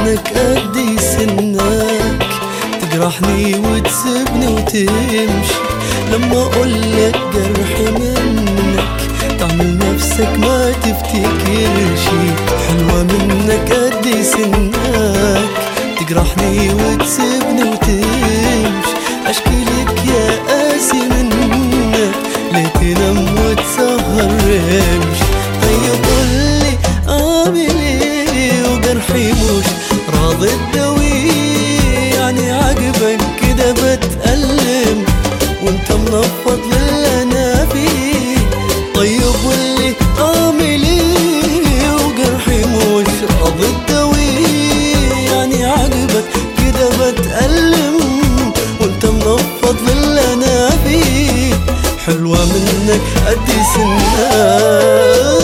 منك أدي سنك تجرحني وتسيبني وتمشي لما أقولك جرح منك تعمل نفسك ما تفتكرش حلوة منك أدي سنك تجرحني وتسيبني وتمشي أشكي لك يا قاسي منك ليه تنام وتسهر رمش طيب قولي أعمل إيه وجرحي مش راضي تداويه يعني عجبك كده بتألم وانت منفض للي انا فيه طيب قولي اعمل ايه وجرحي مش راضي تداويه يعني عجبك كده بتألم وانت منفض للي انا فيه حلوة منك قد سنك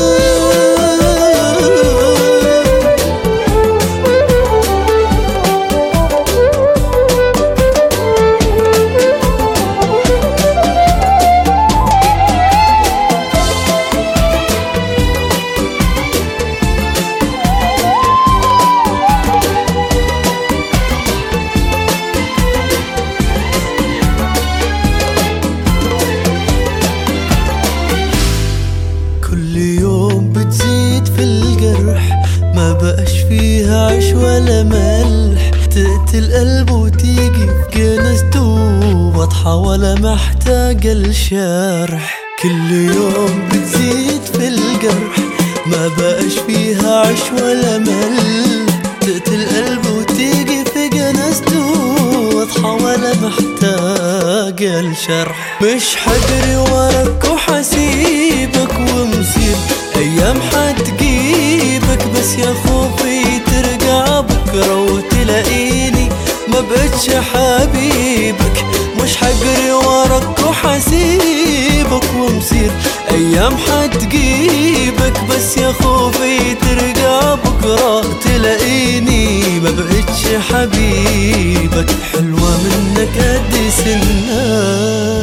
كل يوم بتزيد في الجرح ما بقاش فيها عيش ولا ملح تقتل قلب وتيجي في جنازته واضحة ولا محتاجة لشرح كل يوم بتزيد في الجرح ما بقاش فيها عيش ولا ملح تقتل قلب وتيجي في جنازته واضحة ولا محتاجة لشرح مش حجري وراك وحسيبك ومصير أيام حتجيبك بس يا خوفي ترجع بكرة وتلاقيني ما بقتش حبيبك مش حجري وراك وحسيبك ومصير أيام حتجيبك بس يا خوفي ترجع بكرة تلاقيني ما بقتش حبيبك حلوة منك قد سنك